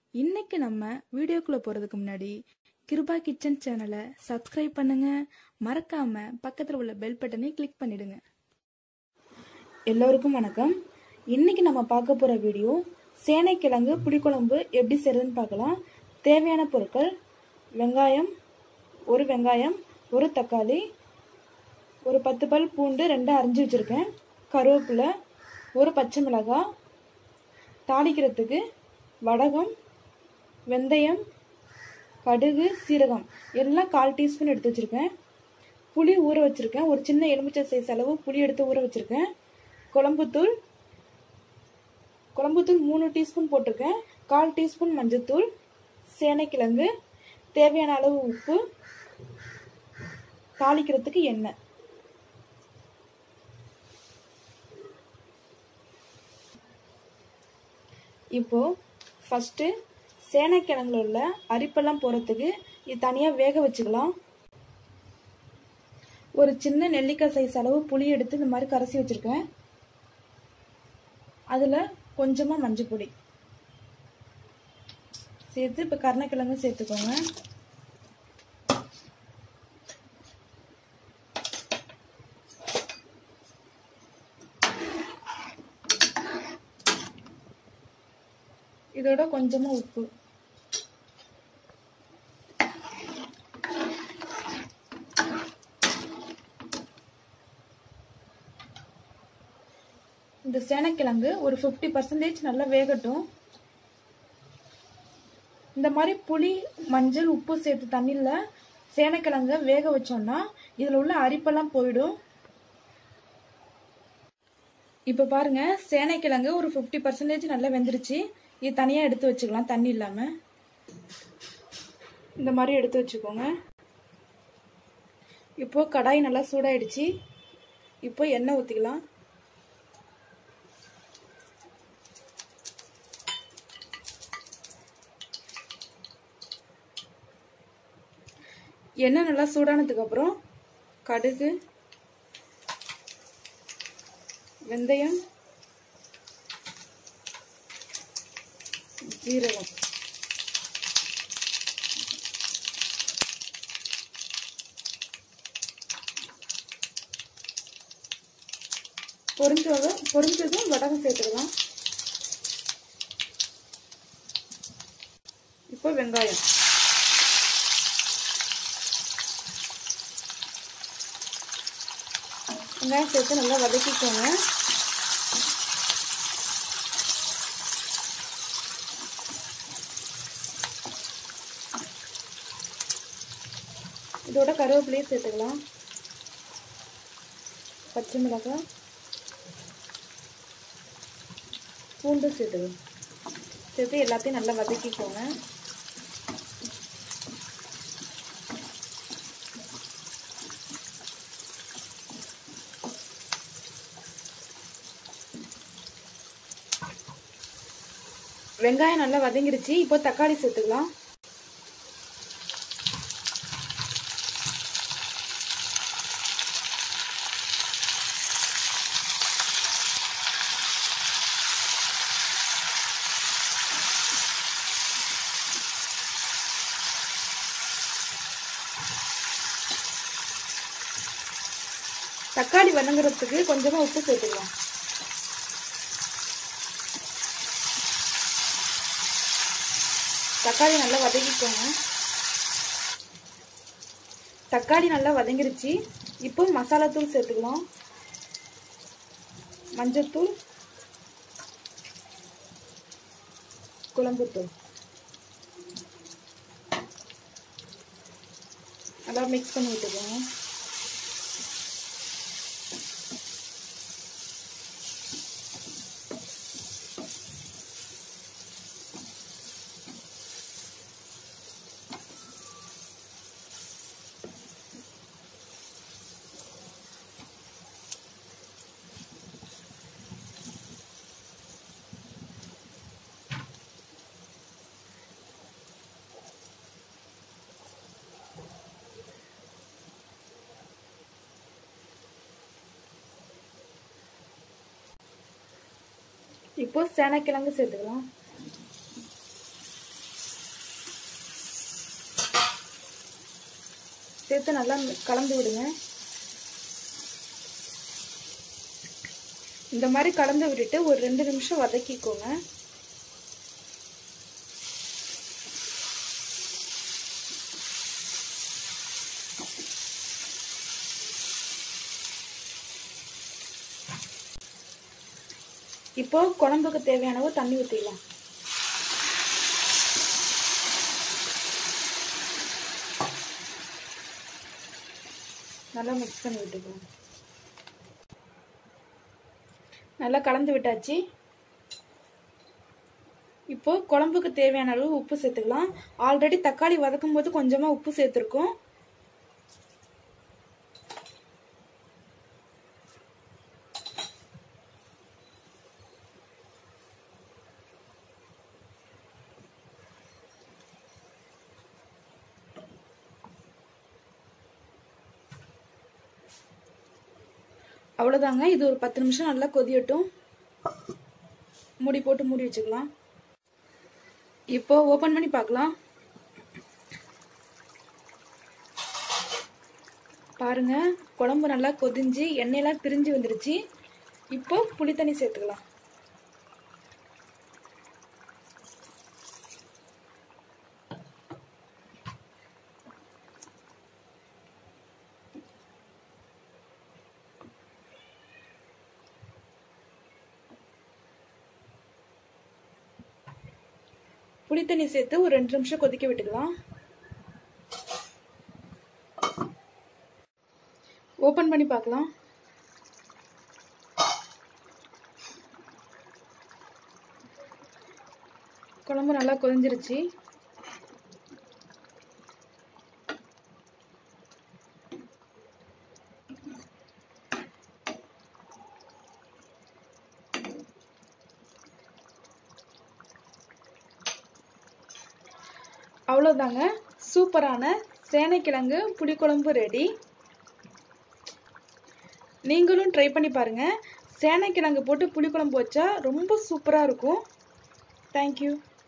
இன்னைக்கு நம்ம வீடியோக்குள்ள போறதுக்கு முன்னாடி கிருபா கிச்சன் சேனலை சப்ஸ்கிரைப் பண்ணுங்க மறக்காம பக்கத்துல உள்ள பெல் பட்டனை கிளிக் பண்ணிடுங்க எல்லோருக்கும் வணக்கம் இன்னைக்கு நம்ம பார்க்க போற வீடியோ சேனைக்கிழங்கு புளிக்குழம்பு எப்படி செய்யறதுன்னு பார்க்கலாம் தேவையான பொருட்கள் வெங்காயம் ஒரு வெங்காயம் ஒரு தக்காளி ஒரு பத்து பல் பூண்டு ரெண்டு அரிஞ்சு வச்சுருக்கேன் கருவேப்பிலை ஒரு பச்சை மிளகாய் தாளிக்கிறதுக்கு வடகம் வெந்தயம் கடுகு சீரகம் எல்லாம் கால் டீஸ்பூன் எடுத்து வச்சுருக்கேன் புளி ஊற வச்சுருக்கேன் ஒரு சின்ன எலுமிச்சை சைஸ் அளவு புளி எடுத்து ஊற வச்சுருக்கேன் குழம்புத்தூள் குழம்புத்தூள் மூணு டீஸ்பூன் போட்டிருக்கேன் கால் டீஸ்பூன் மஞ்சத்தூள் சேனைக்கிழங்கு தேவையான அளவு உப்பு தாளிக்கிறதுக்கு எண்ணெய் இப்போ ஃபஸ்ட்டு சேனைக்கிழங்குல உள்ள அரிப்பெல்லாம் போகிறதுக்கு இது தனியாக வேக வச்சுக்கலாம் ஒரு சின்ன நெல்லிக்காய் சைஸ் அளவு புளி எடுத்து இந்த மாதிரி கரைச்சி வச்சுருக்கேன் அதில் கொஞ்சமாக மஞ்சள் பொடி சேர்த்து இப்போ கருணக்கிழங்கு சேர்த்துக்கோங்க இதோட கொஞ்சமாக உப்பு இந்த சேனைக்கிழங்கு ஒரு ஃபிஃப்டி பர்சன்டேஜ் நல்லா வேகட்டும் இந்த மாதிரி புளி மஞ்சள் உப்பு சேர்த்து தண்ணியில் சேனைக்கிழங்க வேக வச்சோம்னா இதில் உள்ள அரிப்பெல்லாம் போயிடும் இப்போ பாருங்க சேனைக்கிழங்கு ஒரு ஃபிஃப்டி பர்சன்டேஜ் நல்லா வெந்துருச்சு இது தனியாக எடுத்து வச்சுக்கலாம் தண்ணி இல்லாமல் இந்த மாதிரி எடுத்து வச்சுக்கோங்க இப்போ கடாய் நல்லா சூடாயிடுச்சு இப்போ எண்ணெய் ஊற்றிக்கலாம் எண்ணெய் நல்லா சூடானதுக்கு அப்புறம் கடுகு வெந்தயம் ஜீரகம் பொரிஞ்சதும் பொரிஞ்சதும் வடகம் சேர்த்துக்கலாம் இப்போ வெங்காயம் வெங்காயம் சேர்த்து நல்லா வதக்கிக்கோங்க இதோட கருவேப்பிலையும் சேர்த்துக்கலாம் பச்சை மிளகாய் பூண்டு சேர்த்துக்கலாம் சேர்த்து எல்லாத்தையும் நல்லா வதக்கிக்கோங்க வெங்காயம் நல்லா வதங்கிருச்சு இப்போ தக்காளி சேர்த்துக்கலாம் தக்காளி வதங்குறதுக்கு கொஞ்சமாக உப்பு சேர்த்துக்கலாம் தக்காளி நல்லா வதக்கிக்கோங்க தக்காளி நல்லா வதங்கிருச்சு இப்போ மசாலா தூள் சேர்த்துக்கலாம் மஞ்சத்தூள் குழம்புத்தூள் நல்லா மிக்ஸ் பண்ணி விட்டுக்கோங்க இப்போ சேனைக்கிழங்கு சேர்த்துக்கலாம் சேர்த்து நல்லா கலந்து விடுங்க இந்த மாதிரி கலந்து விட்டுட்டு ஒரு ரெண்டு நிமிஷம் வதக்கிக்கோங்க இப்போ குழம்புக்கு தேவையானவோ தண்ணி ஊற்றிடலாம் நல்லா மிக்ஸ் பண்ணி விட்டுக்கலாம் நல்லா கலந்து விட்டாச்சு இப்போ குழம்புக்கு தேவையான அளவு உப்பு சேர்த்துக்கலாம் ஆல்ரெடி தக்காளி வதக்கும் போது கொஞ்சமா உப்பு சேர்த்துருக்கோம் அவ்வளோதாங்க இது ஒரு பத்து நிமிஷம் நல்லா கொதியட்டும் மூடி போட்டு மூடி வச்சுக்கலாம் இப்போ ஓப்பன் பண்ணி பார்க்கலாம் பாருங்க குழம்பு நல்லா கொதிஞ்சு எண்ணெயெல்லாம் பிரிஞ்சு வந்துருச்சு இப்போ புளி தண்ணி சேர்த்துக்கலாம் புளி தண்ணி சேர்த்து ஒரு ரெண்டு நிமிஷம் கொதிக்க விட்டுக்கலாம் ஓப்பன் பண்ணி பார்க்கலாம் குழம்பு நல்லா கொதிஞ்சிருச்சு அவ்வளோதாங்க சூப்பரான சேனைக்கிழங்கு புளிக்குழம்பு ரெடி நீங்களும் ட்ரை பண்ணி பாருங்கள் சேனைக்கிழங்கு போட்டு புளிக்குழம்பு வச்சா ரொம்ப சூப்பராக இருக்கும் தேங்க்யூ